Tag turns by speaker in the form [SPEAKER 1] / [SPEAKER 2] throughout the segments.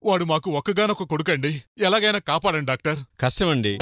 [SPEAKER 1] వాడు మాకు ఒక్కగానొక్క కొడుకండి ఎలాగైనా కాపాడండి డాక్టర్
[SPEAKER 2] కష్టమండి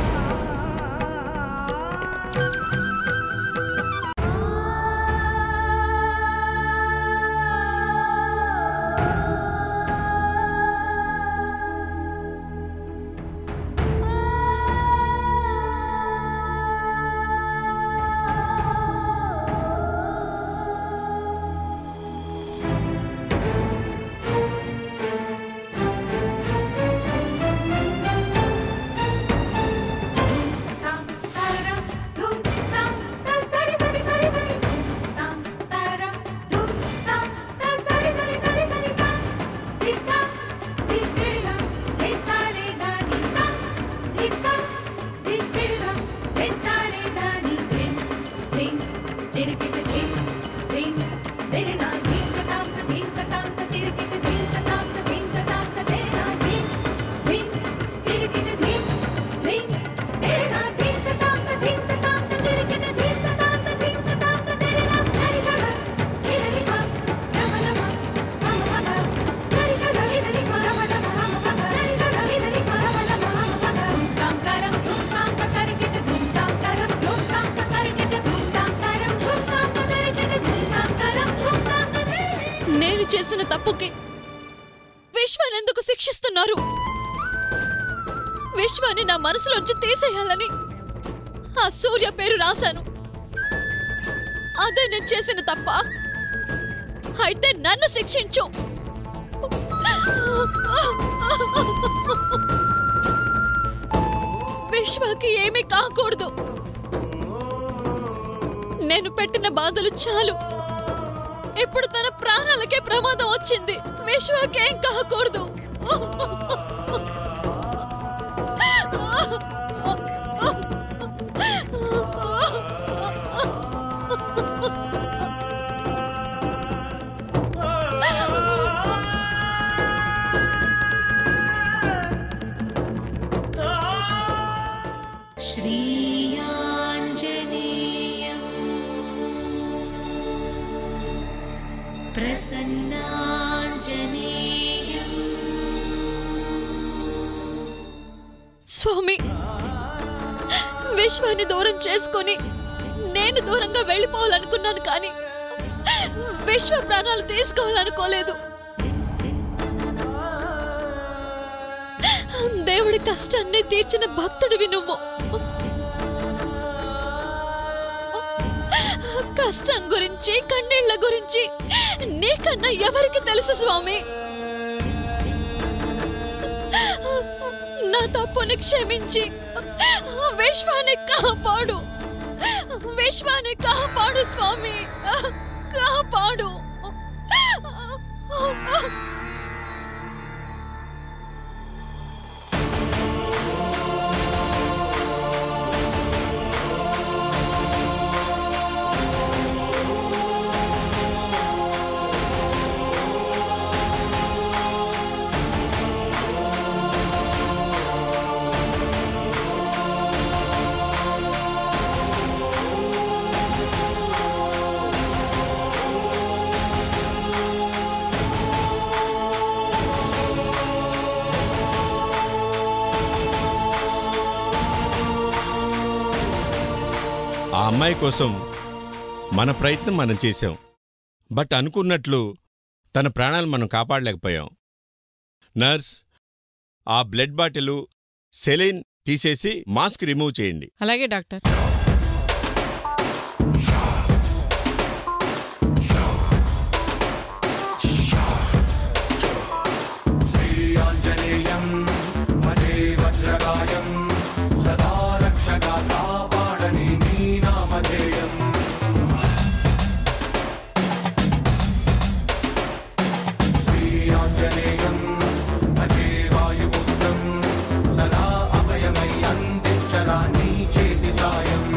[SPEAKER 3] తాం తారం ధూమ్ తాం తా సరి సరి సరి సరి తాం తారం ధూమ్ తాం తా సరి సరి సరి సరి తాం దిత్తా దిత్తిరిలం దిత్తారే దాని తాం దిత్తా దిత్తిరిలం దిత్తారే దాని ధిం ధిం తిరికిట ధిం ధిం తిరినా ధిం తాం తా ధిం తాం తా తిరికిట ధిం తాం తా ధిం తాం తా తిరినా ధిం ధిం తిరికిట ధిం ధిం తిరినా ధిం తాం తా ధిం తాం తా తిరికిట ధిం తాం తా ధిం తాం తా తిరినా సరి సర తిరిని మా రమణ మా మమ మగ సరి సర తిరిని మా రమణ మా మమ మగ సరి సర తిరిని మా రమణ మా మమ మగ తాం తారం తుం తాం తా తిరికిట తుం తాం తారం తుం తాం తా తిరికిట తుం తాం తారం తుం తాం తా తిరికిట తుం తాం తారం తుం తాం తా తిరికిట
[SPEAKER 4] నేను చేసిన తప్పుకి విశ్వాన్ని ఎందుకు శిక్షిస్తున్నారు విశ్వాన్ని నా మనసులోంచి తీసేయాలని ఆ సూర్య పేరు రాశాను అదే నేను చేసిన తప్ప అయితే నన్ను శిక్షించు విశ్వకి ఏమీ కాకూడదు నేను పెట్టిన బాధలు చాలు ఇప్పుడు తన ప్రాణాలకే ప్రమాదం వచ్చింది విశ్వకేం కాకూడదు
[SPEAKER 3] श्रीयाञ्जनेयम् प्रसन्नाञ्जनेयम्
[SPEAKER 4] స్వామి విశ్వాన్ని దూరం చేసుకొని నేను దూరంగా వెళ్ళిపోవాలనుకున్నాను కానీ విశ్వ ప్రాణాలు తీసుకోవాలనుకోలేదు దేవుడి కష్టాన్ని తీర్చిన భక్తుడివి నువ్వు కష్టం గురించి కన్నీళ్ల గురించి నీకన్నా ఎవరికి తెలుసు స్వామి నా తప్పుని క్షమించి విశ్వాన్ని కాపాడు విశ్వాన్ని కాపాడు స్వామి కాపాడు
[SPEAKER 2] ఆ అమ్మాయి కోసం మన ప్రయత్నం మనం చేశాం బట్ అనుకున్నట్లు తన ప్రాణాలు మనం కాపాడలేకపోయాం నర్స్ ఆ బ్లడ్ బాటిల్ సెలైన్ తీసేసి మాస్క్ రిమూవ్ చేయండి
[SPEAKER 5] అలాగే డాక్టర్
[SPEAKER 6] श्रीयाञ्जनेयं भजे वज्रगायं सदा रक्षगा कापाडनि नीनामधेयम् श्रीयाञ्जनेयं भजे वायुपुत्रं सदा अभयमय्यन्तिक्षरा नीचेति सायम्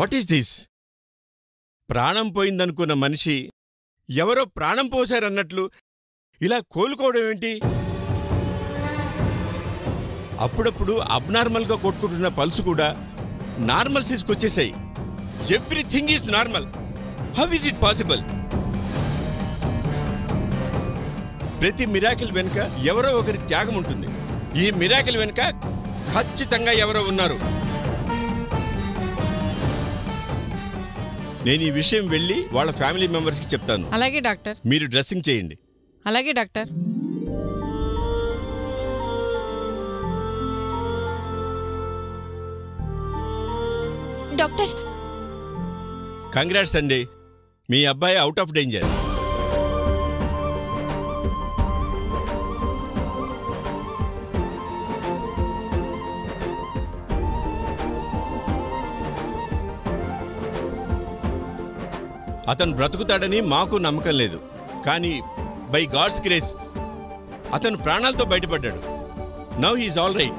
[SPEAKER 2] వాట్ ఈస్ దిస్ ప్రాణం పోయిందనుకున్న మనిషి ఎవరో ప్రాణం పోశారన్నట్లు ఇలా కోలుకోవడం ఏంటి అప్పుడప్పుడు అబ్నార్మల్గా కొట్టుకుంటున్న పల్స్ కూడా నార్మల్ సైజ్కి వచ్చేసాయి everything is normal how is it possible ప్రతి మిరాకిల్ వెనుక ఎవరో ఒకరి త్యాగం ఉంటుంది ఈ మిరాకిల్ వెనుక ఖచ్చితంగా ఎవరో ఉన్నారు నేను ఈ విషయం వెళ్ళి వాళ్ళ ఫ్యామిలీ మెంబర్స్కి చెప్తాను
[SPEAKER 5] అలాగే డాక్టర్
[SPEAKER 2] మీరు డ్రెస్సింగ్ చేయండి
[SPEAKER 5] అలాగే డాక్టర్
[SPEAKER 7] డాక్టర్
[SPEAKER 2] కంగ్రాట్స్ అండి మీ అబ్బాయి అవుట్ ఆఫ్ డేంజర్ అతను బ్రతుకుతాడని మాకు నమ్మకం లేదు కానీ బై గాడ్స్ గ్రేస్ అతను ప్రాణాలతో బయటపడ్డాడు నవ్ హీస్ ఆల్ రైట్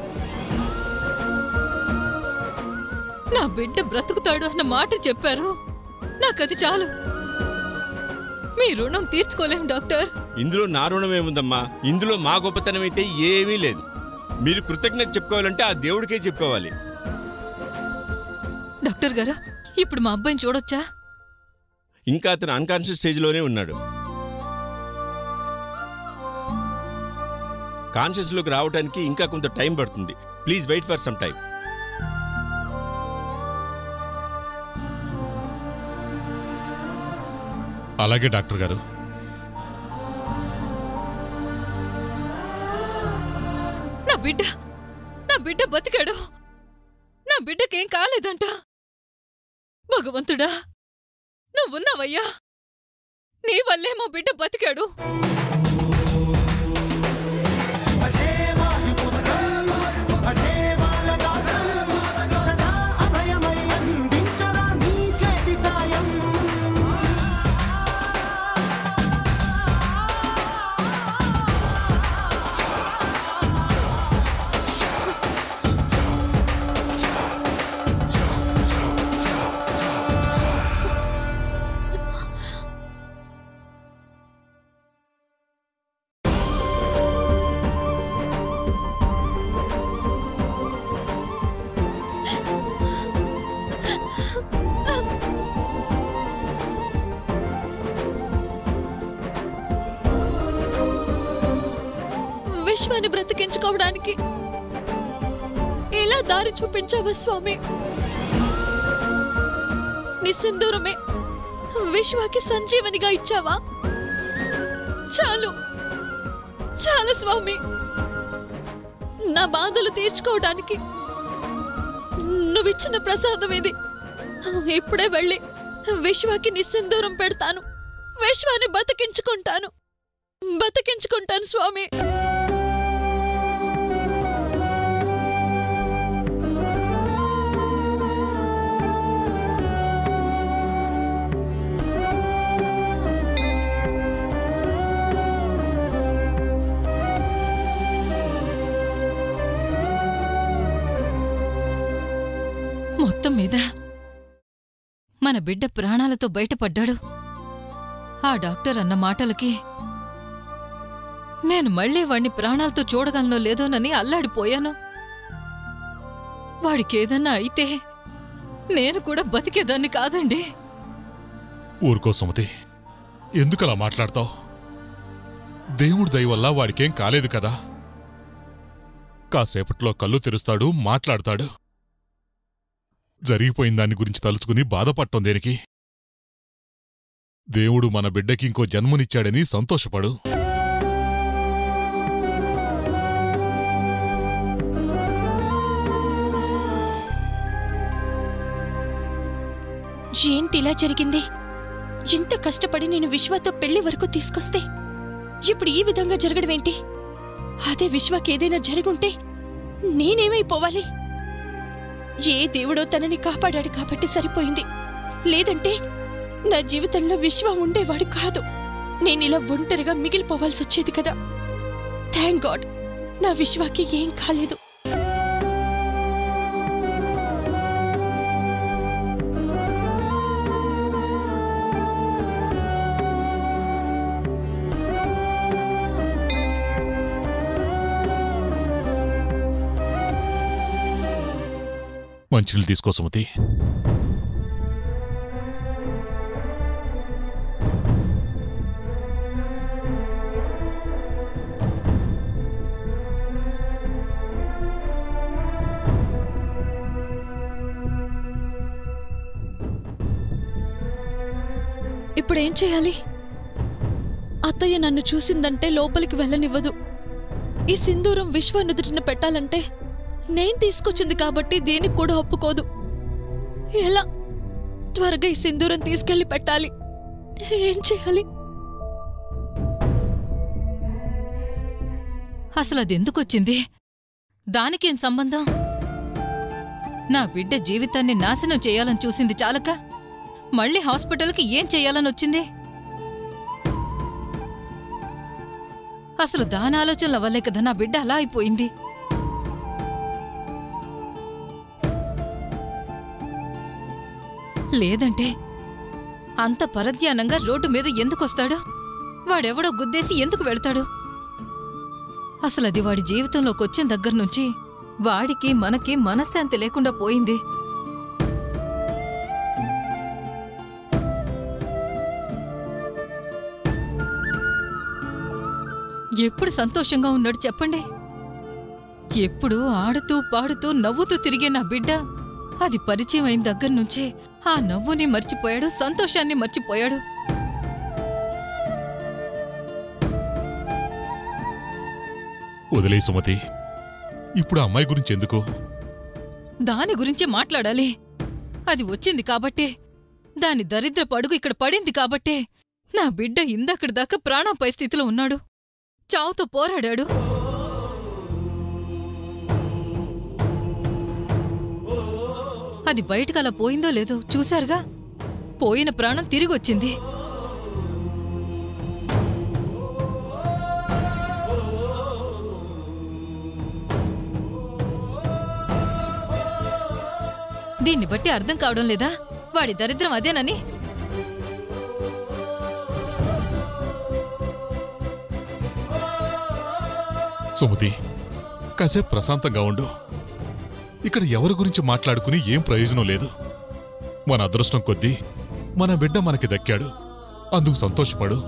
[SPEAKER 4] నా బిడ్డ బ్రతుకుతాడు అన్న మాట చెప్పారు నాకది చాలు మీ రుణం తీర్చుకోలేం డాక్టర్
[SPEAKER 2] ఇందులో నా రుణం ఏముందమ్మా ఇందులో మా గొప్పతనం అయితే ఏమీ లేదు మీరు కృతజ్ఞత చెప్పుకోవాలంటే ఆ దేవుడికే చెప్పుకోవాలి
[SPEAKER 4] డాక్టర్ గారు ఇప్పుడు మా అబ్బాయిని చూడొచ్చా
[SPEAKER 2] ఇంకా అతను అన్కాన్షియస్ స్టేజ్లోనే ఉన్నాడు కాన్షియస్లోకి రావడానికి ఇంకా కొంత టైం పడుతుంది please wait for some time
[SPEAKER 1] అలాగే డాక్టర్ గారు
[SPEAKER 4] నా బిడ్డ నా బిడ్డ బతికాడు నా బిడ్డకేం కాలేదంట భగవంతుడా నువ్వున్నావయ్యా నీ వల్లే మా బిడ్డ బతికాడు విశ్వాన్ని బ్రతికించుకోవడానికి ఇలా దారి చూపించావా స్వామి నిస్సిందూరమే విశ్వాకి సంజీవనిగా ఇచ్చావా చాలు చాలు స్వామి నా బాధలు తీర్చుకోవడానికి నువ్విచ్చిన ప్రసాదం ఇది ఇప్పుడే వెళ్ళి విశ్వాకి నిస్సిందూరం పెడతాను విశ్వాన్ని బతికించుకుంటాను బతికించుకుంటాను స్వామి మొత్తం మీద మన బిడ్డ ప్రాణాలతో బయటపడ్డాడు ఆ డాక్టర్ అన్న మాటలకి నేను మళ్ళీ వాణ్ణి ప్రాణాలతో చూడగలనో లేదోనని అల్లాడిపోయాను వాడికేదన్నా అయితే నేను కూడా బతికేదాన్ని కాదండి
[SPEAKER 1] ఊరుకో సుమతి ఎందుకలా మాట్లాడతావు దేవుడి దయ వల్ల వాడికేం కాలేదు కదా కాసేపట్లో కళ్ళు తెరుస్తాడు మాట్లాడతాడు జరిగిపోయిన దాని గురించి తలుచుకుని బాధపడటం దేనికి దేవుడు మన బిడ్డకి ఇంకో జన్మనిచ్చాడని సంతోషపడు
[SPEAKER 7] ఏంటి ఇలా జరిగింది ఇంత కష్టపడి నేను విశ్వతో పెళ్లి వరకు తీసుకొస్తే ఇప్పుడు ఈ విధంగా జరగడం ఏంటి అదే విశ్వకి ఏదైనా జరుగుంటే నేనేమైపోవాలి ఏ దేవుడో తనని కాపాడాడు కాబట్టి సరిపోయింది లేదంటే నా జీవితంలో విశ్వ ఉండేవాడు కాదు నేనిలా ఒంటరిగా మిగిలిపోవాల్సి వచ్చేది కదా థ్యాంక్ గాడ్ నా విశ్వాకి ఏం కాలేదు
[SPEAKER 1] మంచినీళ్ళు తీసుకో సుమతి
[SPEAKER 4] ఇప్పుడు ఏం చేయాలి అత్తయ్య నన్ను చూసిందంటే లోపలికి వెళ్ళనివ్వదు ఈ సింధూరం విశ్వ నుదుటిన పెట్టాలంటే నేను తీసుకొచ్చింది కాబట్టి దేనికి కూడా ఒప్పుకోదు ఎలా త్వరగా ఈ సింధూరం తీసుకెళ్లి పెట్టాలి ఏం చేయాలి
[SPEAKER 5] అసలు అదెందుకొచ్చింది దానికేం సంబంధం నా బిడ్డ జీవితాన్ని నాశనం చేయాలని చూసింది చాలక మళ్ళీ హాస్పిటల్కి ఏం చేయాలని వచ్చింది అసలు దాని ఆలోచనల వల్లే కదా నా బిడ్డ అలా అయిపోయింది లేదంటే అంత పరధ్యానంగా రోడ్డు మీద ఎందుకొస్తాడు వాడెవడో గుద్దేసి ఎందుకు వెళ్తాడు అసలు అది వాడి జీవితంలోకి వచ్చిన దగ్గర నుంచి వాడికి మనకి మనశ్శాంతి లేకుండా పోయింది ఎప్పుడు సంతోషంగా ఉన్నాడు చెప్పండి ఎప్పుడు ఆడుతూ పాడుతూ నవ్వుతూ తిరిగే నా బిడ్డ అది పరిచయం అయిన దగ్గర నుంచే ఆ నవ్వుని మర్చిపోయాడు సంతోషాన్ని మర్చిపోయాడు
[SPEAKER 1] వదిలే సుమతి ఇప్పుడు ఆ అమ్మాయి గురించి ఎందుకు
[SPEAKER 5] దాని గురించే మాట్లాడాలి అది వచ్చింది కాబట్టే దాని దరిద్ర పడుగు ఇక్కడ పడింది కాబట్టే నా బిడ్డ ఇందక్కడి దాకా ప్రాణాపాయ స్థితిలో ఉన్నాడు చావుతో పోరాడాడు అది బయటకు అలా పోయిందో లేదో చూశారుగా పోయిన ప్రాణం తిరిగొచ్చింది దీన్ని బట్టి అర్థం కావడం లేదా వాడి దరిద్రం అదేనని
[SPEAKER 1] సుమతి కాసేపు ప్రశాంతంగా ఉండు ఇక్కడ ఎవరి గురించి మాట్లాడుకుని ఏం ప్రయోజనం లేదు మన అదృష్టం కొద్దీ మన బిడ్డ మనకి దక్కాడు అందుకు సంతోషపడు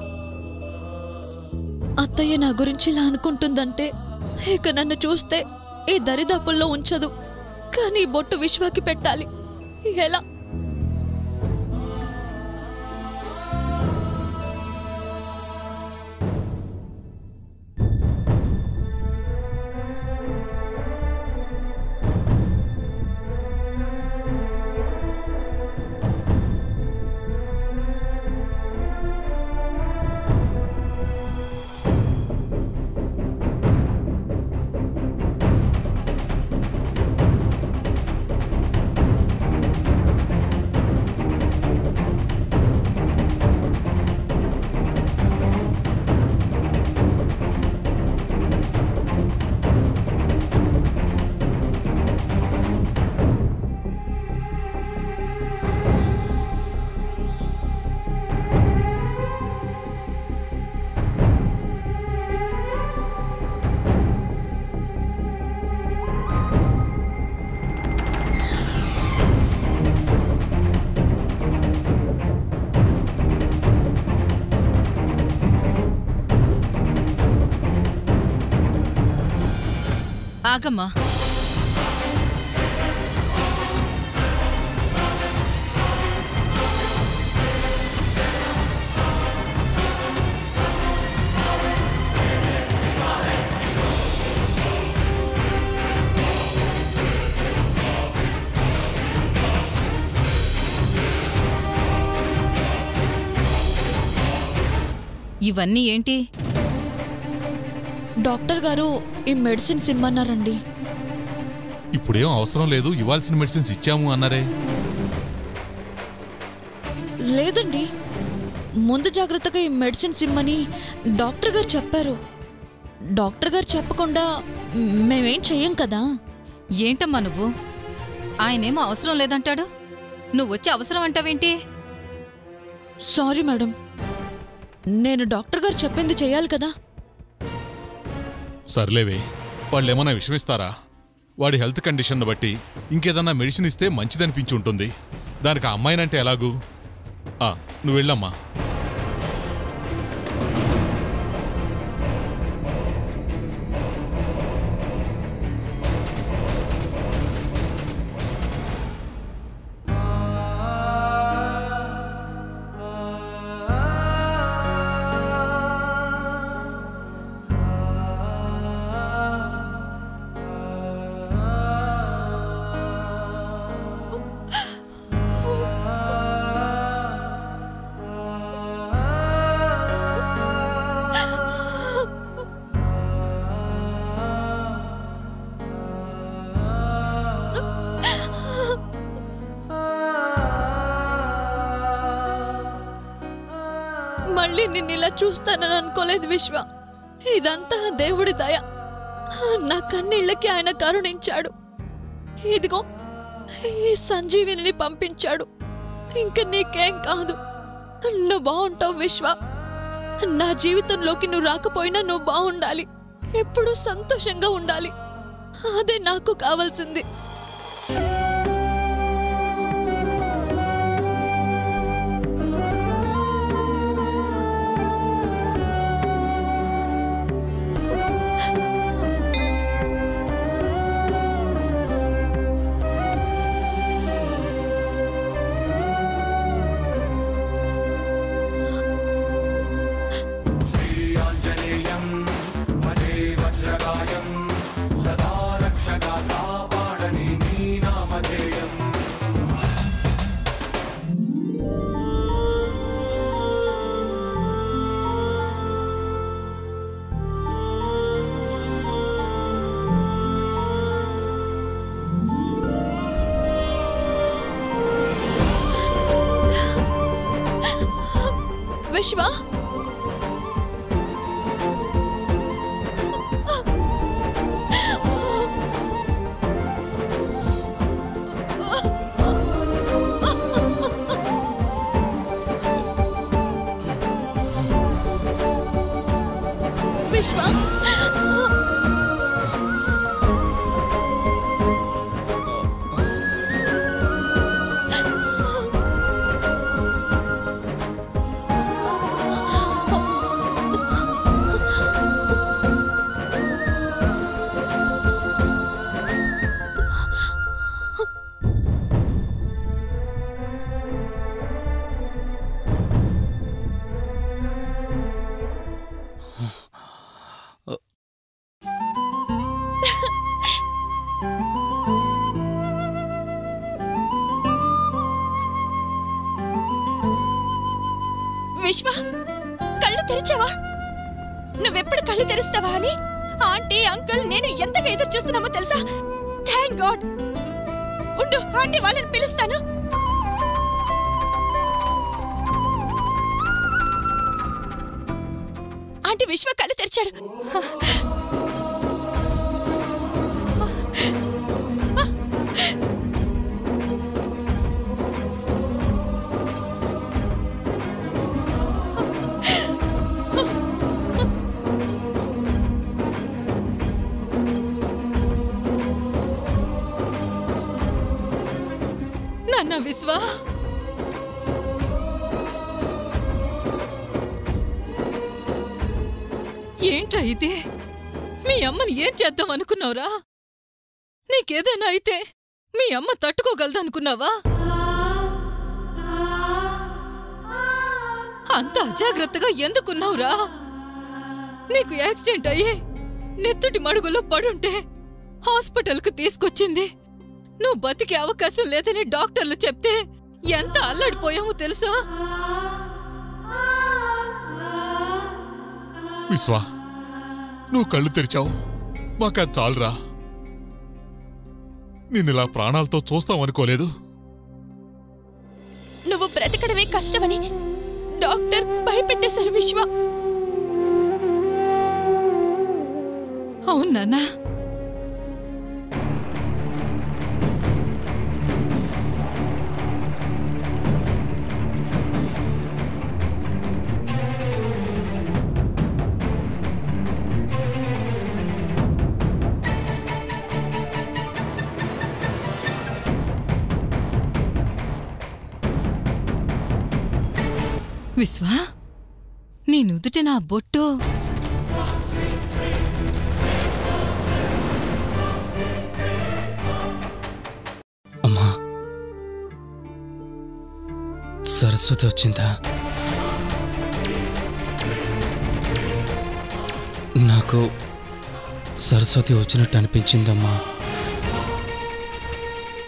[SPEAKER 4] అత్తయ్య నా గురించి ఇలా అనుకుంటుందంటే ఇక నన్ను చూస్తే ఈ దరిదాపుల్లో ఉంచదు కానీ ఈ బొట్టు విశ్వాకి పెట్టాలి ఎలా
[SPEAKER 5] ఆగమ్మా ఇవన్నీ ఏంటి
[SPEAKER 4] డాక్టర్ గారు ఈ మెడిసిన్స్ ఇమ్మన్నారండి
[SPEAKER 1] ఇప్పుడేం అవసరం లేదు ఇవ్వాల్సిన మెడిసిన్స్ ఇచ్చాము అన్నారే
[SPEAKER 4] లేదండి ముందు జాగ్రత్తగా ఈ మెడిసిన్స్ ఇమ్మని డాక్టర్ గారు చెప్పారు డాక్టర్ గారు చెప్పకుండా మేమేం చెయ్యం కదా
[SPEAKER 5] ఏంటమ్మా నువ్వు ఆయనేమో అవసరం లేదంటాడు నువ్వు వచ్చి అవసరం అంటావేంటి
[SPEAKER 4] సారీ మేడం నేను డాక్టర్ గారు చెప్పింది చేయాలి కదా
[SPEAKER 1] సర్లేవే వాళ్ళేమన్నా విషమిస్తారా వాడి హెల్త్ కండిషన్ బట్టి ఇంకేదన్నా మెడిసిన్ ఇస్తే మంచిదనిపించి ఉంటుంది దానికి ఆ అమ్మాయినంటే ఎలాగూ ఆ, నువ్వు వెళ్ళమ్మా
[SPEAKER 4] మళ్ళీ నిన్ను ఇలా చూస్తానని అనుకోలేదు విశ్వ ఇదంతా దేవుడి దయ నా కన్నీళ్ళకి ఆయన కరుణించాడు ఇదిగో ఈ సంజీవిని పంపించాడు ఇంక నీకేం కాదు నువ్వు బాగుంటావు విశ్వ నా జీవితంలోకి నువ్వు రాకపోయినా నువ్వు బాగుండాలి ఎప్పుడూ సంతోషంగా ఉండాలి అదే నాకు కావాల్సింది
[SPEAKER 6] श्रीयाञ्जनेयं भजे वज्रगायं सदा रक्षगा कापाडनि नीनामधेयम्
[SPEAKER 4] విశ్వ విశ్వ
[SPEAKER 7] విశ్వ కళ్ళు తెరిచావా నువ్వెప్పుడు కళ్ళు తెరుస్తావా అని ఆంటీ అంకుల్ నేను ఎంతగా ఎదురు చూస్తున్నామో తెలుసా థ్యాంక్ గాడ్ ఉండు ఆంటీ వాళ్ళని పిలుస్తాను ఆంటీ విశ్వ కళ్ళు తెరిచాడు
[SPEAKER 5] నాన్న విశ్వ ఏంట్రా ఇది మీ అమ్మని ఏం చేద్దాం అనుకున్నావురా నీకేదైనా అయితే మీ అమ్మ తట్టుకోగలదనుకున్నావా అంత అజాగ్రత్తగా ఎందుకున్నావురా నీకు యాక్సిడెంట్ అయ్యి నెత్తుటి మడుగులో పడుంటే హాస్పిటల్కు తీసుకొచ్చింది నువ్వు బతికే అవకాశం లేదని డాక్టర్లు చెప్తే ఎంత అల్లడిపోయామో తెలుసా
[SPEAKER 1] విశ్వ నువ్వు కళ్ళు తెరిచావు మాకు అది చాలురా నిన్నిలా ప్రాణాలతో చూస్తామనుకోలేదు
[SPEAKER 7] నువ్వు బ్రతకడమే కష్టమని డాక్టర్ భయపెట్టేశారు విశ్వ
[SPEAKER 5] అవును నాన్నా విశ్వా నీ నుదుట నా బొట్టు
[SPEAKER 8] అమ్మా సరస్వతి వచ్చిందా నాకు సరస్వతి వచ్చినట్టు అనిపించిందమ్మా